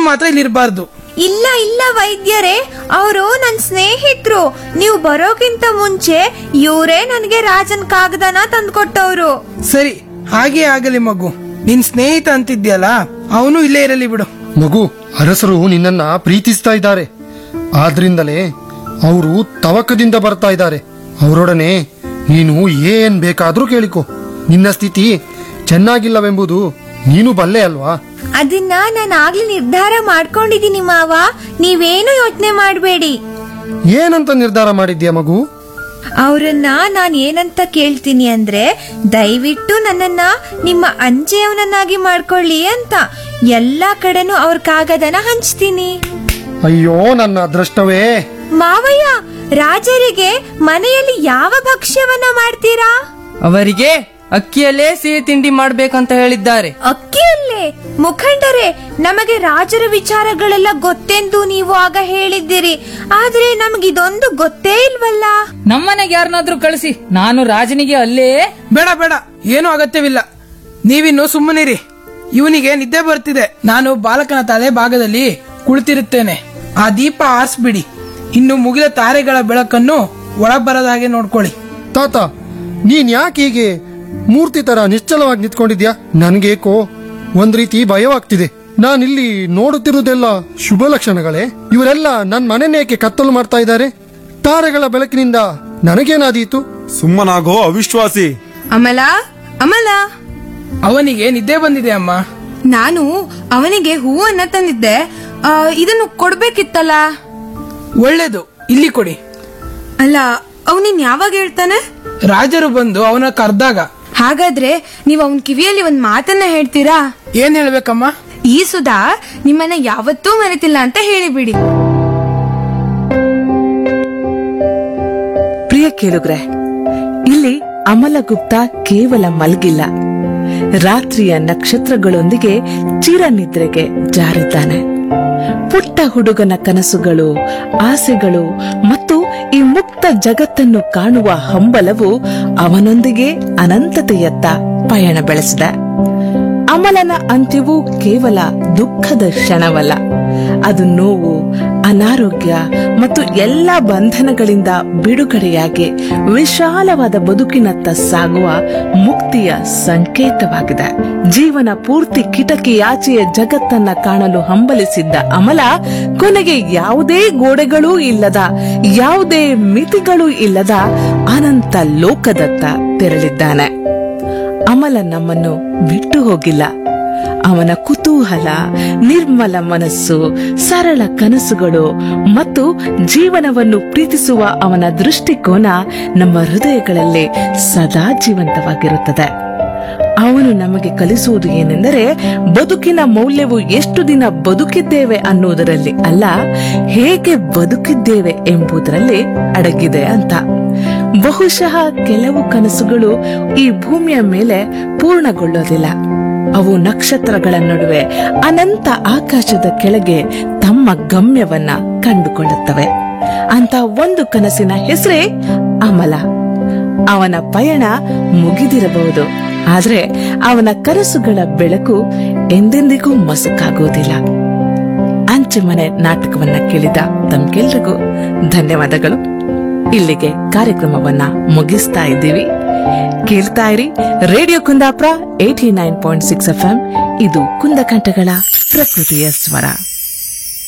ಮಾತ್ರ ಇಲ್ಲಿ ಇರಬಾರ್ದು ಇಲ್ಲ ಇಲ್ಲ ವೈದ್ಯರೇ ಅವರು ನನ್ ಸ್ನೇಹಿತರು ನೀವು ಬರೋಕ್ಕಿಂತ ಮುಂಚೆ ಇವರೇ ನನಗೆ ರಾಜನ್ ಕಾಗದನ ತಂದ್ಕೊಟ್ಟವ್ರು ಸರಿ ಹಾಗೆ ಆಗಲಿ ಮಗು ನಿನ್ ಸ್ನೇಹಿತ ಅಂತಿದ್ಯಲ್ಲ ಅವನು ಇಲ್ಲೇ ಇರಲಿ ಬಿಡು ಮಗು ಅರಸರು ನಿನ್ನನ್ನ ಪ್ರೀತಿಸ್ತಾ ಇದ್ದಾರೆ ಆದ್ರಿಂದಲೇ ಅವರು ತವಕದಿಂದ ಬರ್ತಾ ಇದ್ದಾರೆ ಅವರೊಡನೆ ನೀನು ಏನ್ ಬೇಕಾದ್ರೂ ಕೇಳಿಕೊ ನಿನ್ನ ಸ್ಥಿತಿ ಚೆನ್ನಾಗಿಲ್ಲವೆಂಬುದು ನೀನು ಬಲ್ಲೆ ಅಲ್ವಾ ಅದನ್ನ ನಾನು ಆಗ್ಲೇ ನಿರ್ಧಾರ ಮಾಡ್ಕೊಂಡಿದೀನಿ ಮಾವ ನೀವೇನು ಯೋಚನೆ ಮಾಡಬೇಡಿ ಏನಂತ ನಿರ್ಧಾರ ಮಾಡಿದ್ಯಾ ಮಗು ಅವ್ರನ್ನ ನಾನ್ ಏನಂತ ಕೇಳ್ತೀನಿ ಅಂದ್ರೆ ದಯವಿಟ್ಟು ನನ್ನನ್ನ ನಿಮ್ಮ ಅಂಚೆಯವನನ್ನಾಗಿ ಮಾಡ್ಕೊಳ್ಳಿ ಅಂತ ಎಲ್ಲಾ ಕಡೆನೂ ಅವ್ರ ಕಾಗದನ ಹಂಚ್ತೀನಿ ಅಯ್ಯೋ ನನ್ನ ಅದೃಷ್ಟವೇ ಮಾವಯ್ಯ ರಾಜರಿಗೆ ಮನೆಯಲ್ಲಿ ಯಾವ ಭಕ್ಷ್ಯವನ್ನ ಮಾಡ್ತೀರಾ ಅವರಿಗೆ ಅಕ್ಕಿಯಲ್ಲೇ ಸಿಹಿ ತಿಂಡಿ ಮಾಡ್ಬೇಕಂತ ಹೇಳಿದ್ದಾರೆ ಅಕ್ಕಿಯಲ್ಲೇ ಮುಖಂಡರೇ ನಮಗೆ ರಾಜರ ವಿಚಾರಗಳೆಲ್ಲ ಗೊತ್ತೆಂದು ನೀವು ಆಗ ಹೇಳಿದ್ದೀರಿ ಆದ್ರೆ ನಮಗಿದೊಂದು ಗೊತ್ತೇ ಇಲ್ವಲ್ಲ ನಮ್ಮನೆಗೆ ಯಾರನ್ನಾದ್ರೂ ಕಳಿಸಿ ನಾನು ರಾಜನಿಗೆ ಅಲ್ಲೇ ಬೇಡ ಬೇಡ ಏನೂ ಅಗತ್ಯವಿಲ್ಲ ನೀವಿನ್ನು ಸುಮ್ಮನಿರಿ ಇವನಿಗೆ ನಿದ್ದೆ ಬರ್ತಿದೆ ನಾನು ಬಾಲಕನ ತಲೆ ಭಾಗದಲ್ಲಿ ಕುಳಿತಿರುತ್ತೇನೆ ಆ ದೀಪ ಆರಿಸ್ಬಿಡಿ ಇನ್ನು ಮುಗಿದ ತಾರೆಗಳ ಬೆಳಕನ್ನು ಒಳಗ್ ಬರದ ಹಾಗೆ ನೋಡ್ಕೊಳ್ಳಿ ತಾತ ನೀನ್ ಯಾಕೆ ಹೀಗೆ ಮೂರ್ತಿ ತರ ನಿಶ್ಚಲವಾಗಿ ನಿಂತ್ಕೊಂಡಿದ್ಯಾ ನನ್ಗೇಕೋ ಒಂದ್ ರೀತಿ ಭಯವಾಗ್ತಿದೆ ನಾನಿಲ್ಲಿ ನೋಡುತ್ತಿರುವುದೆಲ್ಲ ಶುಭ ಲಕ್ಷಣಗಳೇ ಇವರೆಲ್ಲ ನನ್ ಮನೆನೇಕೆ ಕತ್ತಲು ಮಾಡ್ತಾ ಇದ್ದಾರೆ ತಾರೆಗಳ ಬೆಳಕಿನಿಂದ ನನಗೇನಾದೀತು ಸುಮ್ಮನಾಗೋ ಅವಿಶ್ವಾಸಿ ಅಮಲ ಅಮಲ ಅವನಿಗೆ ನಿದ್ದೆ ಬಂದಿದೆ ಅಮ್ಮ ನಾನು ಅವನಿಗೆ ಹೂವನ್ನ ತಂದಿದ್ದೆ ಆ, ಇದನ್ನು ಕೊಡ್ಬೇಕಿತ್ತಲ್ಲ ಒಳ್ಳೇದು ಇಲ್ಲಿ ಕೊಡಿ ಅಲ್ಲ ಅವನಿನ್ ಯಾವಾಗ ಹೇಳ್ತಾನೆ ರಾಜರು ಬಂದು ಅವನ ಕರ್ದಾಗ ಹಾಗಾದ್ರೆ ನೀವು ಅವನ್ ಕಿವಿಯಲ್ಲಿ ಒಂದ್ ಮಾತನ್ನ ಹೇಳ್ತೀರಾ ಏನ್ ಹೇಳ್ಬೇಕಮ್ಮ ಈ ಸುಧಾ ನಿಮ್ಮನ್ನ ಯಾವತ್ತೂ ಮರೆತಿಲ್ಲ ಅಂತ ಹೇಳಿಬಿಡಿ ಪ್ರಿಯ ಕೇಳುಗ್ರೆ ಇಲ್ಲಿ ಅಮಲ ಗುಪ್ತ ಕೇವಲ ಮಲಗಿಲ್ಲ ರಾತ್ರಿಯ ನಕ್ಷತ್ರಗಳೊಂದಿಗೆ ಚಿರನಿದ್ರೆಗೆ ಜಾರಿದ್ದಾನೆ ಪುಟ್ಟ ಹುಡುಗನ ಕನಸುಗಳು ಆಸೆಗಳು ಮತ್ತು ಈ ಮುಕ್ತ ಜಗತ್ತನ್ನು ಕಾಣುವ ಹಂಬಲವು ಅವನೊಂದಿಗೆ ಅನಂತತೆಯತ್ತ ಪಯಣ ಬೆಳೆಸಿದ ಅಮಲನ ಅಂತ್ಯವು ಕೇವಲ ದುಃಖದ ಕ್ಷಣವಲ್ಲ ಅದು ನೋವು ಅನಾರೋಗ್ಯ ಮತ್ತು ಎಲ್ಲ ಬಂಧನಗಳಿಂದ ಬಿಡುಗಡೆಯಾಗಿ ವಿಶಾಲವಾದ ಬದುಕಿನತ್ತ ಸಾಗುವ ಮುಕ್ತಿಯ ಸಂಕೇತವಾಗಿದೆ ಜೀವನ ಪೂರ್ತಿ ಕಿಟಕಿಯಾಚೆಯ ಜಗತ್ತನ್ನ ಕಾಣಲು ಹಂಬಲಿಸಿದ್ದ ಅಮಲ ಕೊನೆಗೆ ಯಾವುದೇ ಗೋಡೆಗಳೂ ಇಲ್ಲದ ಯಾವುದೇ ಮಿತಿಗಳೂ ಇಲ್ಲದ ಅನಂತ ಲೋಕದತ್ತ ತೆರಳಿದ್ದಾನೆ ಅಮಲ ನಮ್ಮನ್ನು ಬಿಟ್ಟು ಹೋಗಿಲ್ಲ ಅವನ ಕುತೂಹಲ ನಿರ್ಮಲ ಮನಸ್ಸು ಸರಳ ಕನಸುಗಳು ಮತ್ತು ಜೀವನವನ್ನು ಪ್ರೀತಿಸುವ ಅವನ ದೃಷ್ಟಿಕೋನ ನಮ್ಮ ಹೃದಯಗಳಲ್ಲಿ ಸದಾ ಜೀವಂತವಾಗಿರುತ್ತದೆ ಅವನು ನಮಗೆ ಕಲಿಸುವುದು ಏನೆಂದರೆ ಬದುಕಿನ ಮೌಲ್ಯವು ಎಷ್ಟು ದಿನ ಬದುಕಿದ್ದೇವೆ ಅನ್ನುವುದರಲ್ಲಿ ಅಲ್ಲ ಹೇಗೆ ಬದುಕಿದ್ದೇವೆ ಎಂಬುದರಲ್ಲಿ ಅಡಗಿದೆ ಅಂತ ಬಹುಶಃ ಕೆಲವು ಕನಸುಗಳು ಈ ಭೂಮಿಯ ಮೇಲೆ ಪೂರ್ಣಗೊಳ್ಳೋದಿಲ್ಲ ಅವು ನಕ್ಷತ್ರಗಳ ನಡುವೆ ಅನಂತ ಆಕಾಶದ ಕೆಳಗೆ ತಮ್ಮ ಗಮ್ಯವನ್ನ ಕಂಡುಕೊಳ್ಳುತ್ತವೆ ಅಂತ ಒಂದು ಕನಸಿನ ಹೆಸರೇ ಅಮಲ ಅವನ ಪಯಣ ಮುಗಿದಿರಬಹುದು ಆದ್ರೆ ಅವನ ಕನಸುಗಳ ಬೆಳಕು ಎಂದೆಂದಿಗೂ ಮಸುಕಾಗುವುದಿಲ್ಲ ಅಂಚೆ ಮನೆ ನಾಟಕವನ್ನ ಕೇಳಿದ ತಮ್ಗೆಲ್ರಿಗೂ ಧನ್ಯವಾದಗಳು ಇಲ್ಲಿಗೆ ಕಾರ್ಯಕ್ರಮವನ್ನ ಮುಗಿಸ್ತಾ ಇದ್ದೀವಿ ಕೇಳ್ತಾ ಇರಿ radio Kundapura eighty nine point six F ಇದು ಕುಂದಕಂಠಗಳ ಪ್ರಕೃತಿಯ ಸ್ವರ